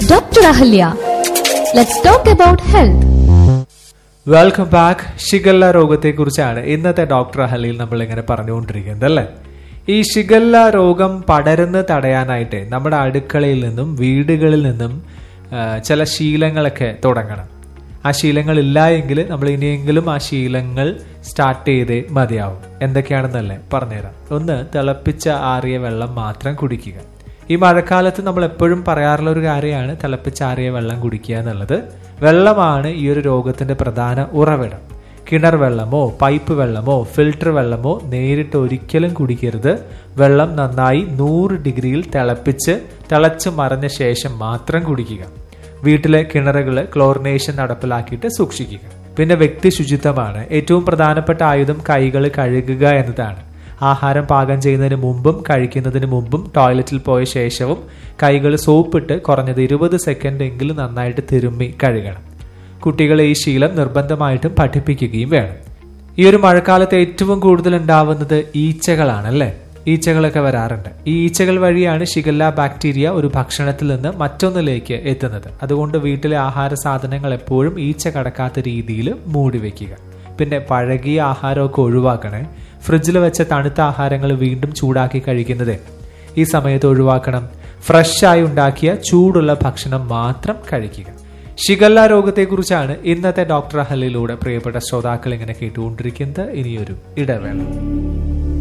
Dr. Ahalya. Let's talk about health. Welcome back shigella രോഗത്തെക്കുറിച്ചാണ് ഇന്നത്തെ doctor അഹലിയിൽ നമ്മൾ ഇങ്ങനെ പറഞ്ഞുകൊണ്ടിരിക്കുന്നത് അല്ലേ ഈ ഷിഗല്ല രോഗം പടരുന്ന് തടയാനായിട്ട് നമ്മുടെ അടുക്കളയിൽ നിന്നും വീടുകളിൽ നിന്നും ആ, ചില ശീലങ്ങളൊക്കെ തുടങ്ങണം ആ ശീലങ്ങൾ ഇല്ല എങ്കിൽ നമ്മൾ ഇനിയെങ്കിലും ആ ശീലങ്ങൾ സ്റ്റാർട്ട് ചെയ്തേ മതിയാവും എന്തൊക്കെയാണെന്നല്ലേ പറഞ്ഞുതരാം ഒന്ന് തിളപ്പിച്ച ആറിയ വെള്ളം മാത്രം കുടിക്കുക ഈ മഴക്കാലത്ത് നമ്മൾ എപ്പോഴും പറയാറുള്ള ഒരു കാര്യമാണ് തിളപ്പിച്ചാറിയ വെള്ളം കുടിക്കുക എന്നുള്ളത് വെള്ളമാണ് ഈ ഒരു രോഗത്തിന്റെ പ്രധാന ഉറവിടം കിണർ വെള്ളമോ പൈപ്പ് വെള്ളമോ ഫിൽട്ടർ വെള്ളമോ നേരിട്ട് ഒരിക്കലും കുടിക്കരുത് വെള്ളം നന്നായി നൂറ് ഡിഗ്രിയിൽ തിളപ്പിച്ച് തിളച്ച് മറഞ്ഞ ശേഷം മാത്രം കുടിക്കുക വീട്ടിലെ കിണറുകൾ ക്ലോറിനേഷൻ നടപ്പിലാക്കിയിട്ട് സൂക്ഷിക്കുക പിന്നെ വ്യക്തി ശുചിത്വമാണ് ഏറ്റവും പ്രധാനപ്പെട്ട ആയുധം കൈകൾ കഴുകുക എന്നതാണ് ആഹാരം പാകം ചെയ്യുന്നതിന് മുമ്പും കഴിക്കുന്നതിന് മുമ്പും ടോയ്ലറ്റിൽ പോയ ശേഷവും കൈകൾ സോപ്പിട്ട് കുറഞ്ഞത് ഇരുപത് സെക്കൻഡ് എങ്കിലും നന്നായിട്ട് തിരുമ്മി കഴുകണം കുട്ടികളെ ഈ ശീലം നിർബന്ധമായിട്ടും പഠിപ്പിക്കുകയും വേണം ഈ ഒരു മഴക്കാലത്ത് ഏറ്റവും കൂടുതൽ ഉണ്ടാവുന്നത് ഈച്ചകളാണല്ലേ ഈച്ചകളൊക്കെ വരാറുണ്ട് ഈ ഈച്ചകൾ വഴിയാണ് ഷിഗല്ല ബാക്ടീരിയ ഒരു ഭക്ഷണത്തിൽ നിന്ന് മറ്റൊന്നിലേക്ക് എത്തുന്നത് അതുകൊണ്ട് വീട്ടിലെ ആഹാര സാധനങ്ങൾ എപ്പോഴും ഈച്ച കടക്കാത്ത രീതിയിൽ മൂടി വെക്കുക പിന്നെ പഴകിയ ആഹാരമൊക്കെ ഒഴിവാക്കണേ ഫ്രിഡ്ജിൽ വെച്ച തണുത്ത ആഹാരങ്ങൾ വീണ്ടും ചൂടാക്കി കഴിക്കുന്നത് ഈ സമയത്ത് ഒഴിവാക്കണം ഫ്രഷ് ആയി ഉണ്ടാക്കിയ ചൂടുള്ള ഭക്ഷണം മാത്രം കഴിക്കുക ഷിഗല്ല രോഗത്തെക്കുറിച്ചാണ് ഇന്നത്തെ ഡോക്ടർ അഹലിലൂടെ പ്രിയപ്പെട്ട ശ്രോതാക്കൾ ഇങ്ങനെ കേട്ടുകൊണ്ടിരിക്കുന്നത് ഇനിയൊരു ഇടവേള